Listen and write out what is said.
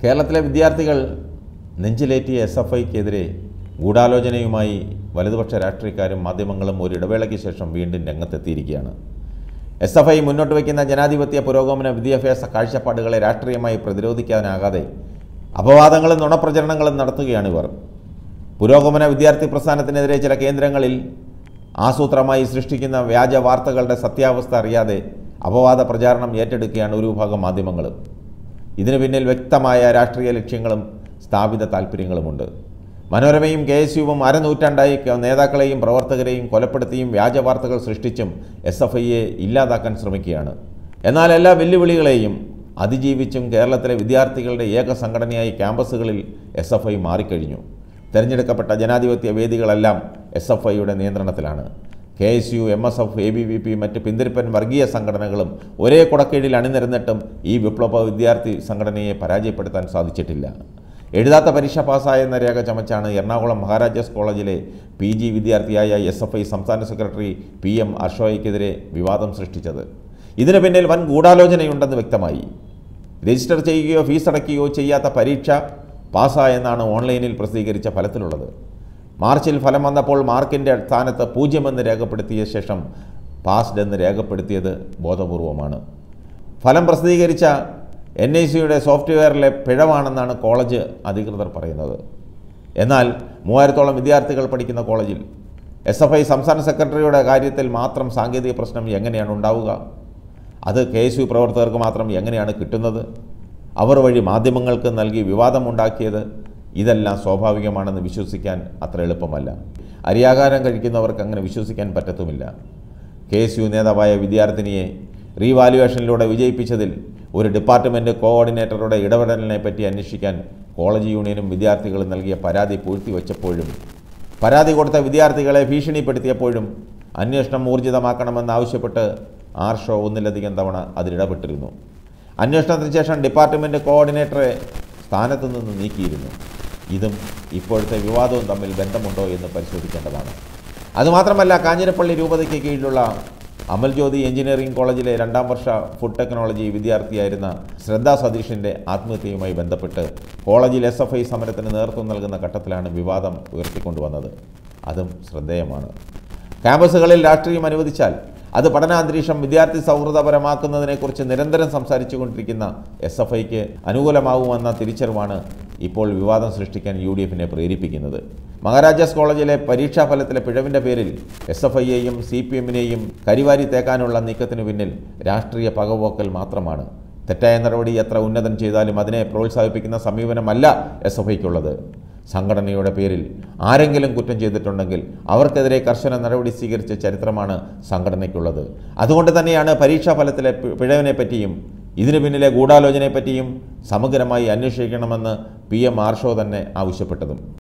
കേരളത്തിലെ വിദ്യാർത്ഥികൾ നെഞ്ചിലേറ്റിയ S F ഐക്കെതിരെ ഗൂഢാലോചനയുമായി വലതുപക്ഷ രാഷ്ട്രീയക്കാരും മാധ്യമങ്ങളും ഒരു ഇടവേളയ്ക്ക് ശേഷം വീണ്ടും രംഗത്തെത്തിയിരിക്കുകയാണ് എസ് എഫ് ഐ മുന്നോട്ട് വയ്ക്കുന്ന ജനാധിപത്യ പുരോഗമന വിദ്യാഭ്യാസ കാഴ്ചപ്പാടുകളെ രാഷ്ട്രീയമായി പ്രതിരോധിക്കാനാകാതെ അപവാദങ്ങളും നുണപ്രചരണങ്ങളും നടത്തുകയാണ് ഇവർ പുരോഗമന വിദ്യാർത്ഥി പ്രസ്ഥാനത്തിനെതിരെ ചില കേന്ദ്രങ്ങളിൽ ആസൂത്രമായി സൃഷ്ടിക്കുന്ന വ്യാജ വാർത്തകളുടെ സത്യാവസ്ഥ അറിയാതെ അപവാദ പ്രചാരണം ഏറ്റെടുക്കുകയാണ് ഒരു വിഭാഗം മാധ്യമങ്ങളും ഇതിനു പിന്നിൽ വ്യക്തമായ രാഷ്ട്രീയ ലക്ഷ്യങ്ങളും സ്ഥാപിത താൽപ്പര്യങ്ങളുമുണ്ട് മനോരമയും കെ എസ് യുവും അരനൂറ്റാണ്ടായി ക- നേതാക്കളെയും പ്രവർത്തകരെയും കൊലപ്പെടുത്തിയും വ്യാജ വാർത്തകൾ സൃഷ്ടിച്ചും എസ് എഫ് ഐയെ ഇല്ലാതാക്കാൻ ശ്രമിക്കുകയാണ് എന്നാൽ എല്ലാ വെല്ലുവിളികളെയും അതിജീവിച്ചും കേരളത്തിലെ വിദ്യാർത്ഥികളുടെ ഏക സംഘടനയായി ക്യാമ്പസുകളിൽ എസ് എഫ് ഐ മാറിക്കഴിഞ്ഞു തിരഞ്ഞെടുക്കപ്പെട്ട ജനാധിപത്യ വേദികളെല്ലാം എസ് എഫ് ഐയുടെ നിയന്ത്രണത്തിലാണ് K S U M S F A B V P മറ്റ് പിന്തിരിപ്പൻ വർഗീയ സംഘടനകളും ഒരേ കുടക്കീഴിൽ അണിനിരന്നിട്ടും ഈ വിപ്ലവ വിദ്യാർത്ഥി സംഘടനയെ പരാജയപ്പെടുത്താൻ സാധിച്ചിട്ടില്ല എഴുതാത്ത പരീക്ഷ പാസ്സായെന്ന രേഖ ചമച്ചാണ് എറണാകുളം മഹാരാജാസ് കോളേജിലെ പി ജി വിദ്യാർത്ഥിയായ എസ് എഫ് ഐ സംസ്ഥാന സെക്രട്ടറി പി എം അഷോയ്ക്കെതിരെ വിവാദം സൃഷ്ടിച്ചത് ഇതിന് പിന്നിൽ വൻ ഗൂഢാലോചനയുണ്ടെന്ന് വ്യക്തമായി രജിസ്റ്റർ ചെയ്യുകയോ ഫീസ് അടയ്ക്കുകയോ ചെയ്യാത്ത പരീക്ഷ പാസ്സായെന്നാണ് ഓൺലൈനിൽ പ്രസിദ്ധീകരിച്ച ഫലത്തിലുള്ളത് മാർച്ചിൽ ഫലം വന്നപ്പോൾ മാർക്കിൻ്റെ സ്ഥാനത്ത് പൂജ്യമെന്ന് രേഖപ്പെടുത്തിയ ശേഷം പാസ്ഡ് എന്ന് രേഖപ്പെടുത്തിയത് ബോധപൂർവമാണ് ഫലം പ്രസിദ്ധീകരിച്ച എൻ ഐ സിയുടെ സോഫ്റ്റ്വെയറിലെ പിഴവാണെന്നാണ് കോളേജ് അധികൃതർ പറയുന്നത് എന്നാൽ മൂവായിരത്തോളം വിദ്യാർത്ഥികൾ പഠിക്കുന്ന കോളേജിൽ എസ് എഫ് ഐ സംസ്ഥാന സെക്രട്ടറിയുടെ കാര്യത്തിൽ മാത്രം സാങ്കേതിക പ്രശ്നം എങ്ങനെയാണ് ഉണ്ടാവുക അത് കെ എസ് യു പ്രവർത്തകർക്ക് മാത്രം എങ്ങനെയാണ് കിട്ടുന്നത് അവർ വഴി മാധ്യമങ്ങൾക്ക് നൽകി വിവാദമുണ്ടാക്കിയത് ഇതെല്ലാം സ്വാഭാവികമാണെന്ന് വിശ്വസിക്കാൻ അത്ര എളുപ്പമല്ല അരിയാകാരം കഴിക്കുന്നവർക്ക് അങ്ങനെ വിശ്വസിക്കാൻ പറ്റത്തുമില്ല കെ എസ് യു നേതാവായ വിദ്യാർത്ഥിനിയെ റീവാലുവേഷനിലൂടെ വിജയിപ്പിച്ചതിൽ ഒരു ഡിപ്പാർട്ട്മെൻറ്റ് കോഓർഡിനേറ്ററുടെ ഇടപെടലിനെ പറ്റി അന്വേഷിക്കാൻ കോളേജ് യൂണിയനും വിദ്യാർത്ഥികളും നൽകിയ പരാതി പൂഴ്ത്തിവെച്ചപ്പോഴും പരാതി കൊടുത്ത വിദ്യാർത്ഥികളെ ഭീഷണിപ്പെടുത്തിയപ്പോഴും അന്വേഷണം ഊർജിതമാക്കണമെന്നാവശ്യപ്പെട്ട് ആർഷോ ഒന്നിലധികം തവണ അതിലിടപെട്ടിരുന്നു അന്വേഷണത്തിന് ശേഷം ഡിപ്പാർട്ട്മെൻറ്റ് കോഓർഡിനേറ്ററെ സ്ഥാനത്തു നിന്ന് നീക്കിയിരുന്നു ഇതും ഇപ്പോഴത്തെ വിവാദവും തമ്മിൽ ബന്ധമുണ്ടോ എന്ന് പരിശോധിക്കേണ്ടതാണ് അതുമാത്രമല്ല കാഞ്ഞിരപ്പള്ളി രൂപതയ്ക്ക് കീഴിലുള്ള അമൽജ്യോതി എഞ്ചിനീയറിംഗ് കോളേജിലെ രണ്ടാം വർഷ ഫുഡ് ടെക്നോളജി വിദ്യാർത്ഥിയായിരുന്ന ശ്രദ്ധാ സതീഷിൻ്റെ ആത്മഹത്യയുമായി ബന്ധപ്പെട്ട് കോളേജിൽ എസ് എഫ് ഐ സമരത്തിന് നേതൃത്വം നൽകുന്ന ഘട്ടത്തിലാണ് വിവാദം ഉയർത്തിക്കൊണ്ടുവന്നത് അതും ശ്രദ്ധേയമാണ് ക്യാമ്പസുകളിൽ രാഷ്ട്രീയം അനുവദിച്ചാൽ അത് പഠനാന്തരീക്ഷം വിദ്യാർത്ഥി സൗഹൃദപരമാക്കുന്നതിനെക്കുറിച്ച് നിരന്തരം സംസാരിച്ചു കൊണ്ടിരിക്കുന്ന എസ് എഫ് ഐക്ക് അനുകൂലമാകുമെന്ന തിരിച്ചറിവാണ് ഇപ്പോൾ വിവാദം സൃഷ്ടിക്കാൻ യു ഡി എഫിനെ പ്രേരിപ്പിക്കുന്നത് മഹാരാജാസ് കോളേജിലെ പരീക്ഷാ ഫലത്തിലെ പിഴവിൻ്റെ പേരിൽ എസ് എഫ് ഐയെയും സി പി എമ്മിനെയും കരിവാരി തേക്കാനുള്ള നീക്കത്തിനു പിന്നിൽ രാഷ്ട്രീയ പകപോക്കൽ മാത്രമാണ് തെറ്റായ നടപടി എത്ര ഉന്നതം ചെയ്താലും അതിനെ പ്രോത്സാഹിപ്പിക്കുന്ന സമീപനമല്ല എസ് എഫ് ഐക്കുള്ളത് സംഘടനയുടെ പേരിൽ ആരെങ്കിലും കുറ്റം ചെയ്തിട്ടുണ്ടെങ്കിൽ അവർക്കെതിരെ കർശന നടപടി സ്വീകരിച്ച ചരിത്രമാണ് സംഘടനയ്ക്കുള്ളത് അതുകൊണ്ട് തന്നെയാണ് പരീക്ഷാ ഫലത്തിലെ പി- പിഴവിനെ പറ്റിയും ഇതിനു പിന്നിലെ ഗൂഢാലോചനയെപ്പറ്റിയും സമഗ്രമായി അന്വേഷിക്കണമെന്ന് പി എം ആർഷോ തന്നെ ആവശ്യപ്പെട്ടതും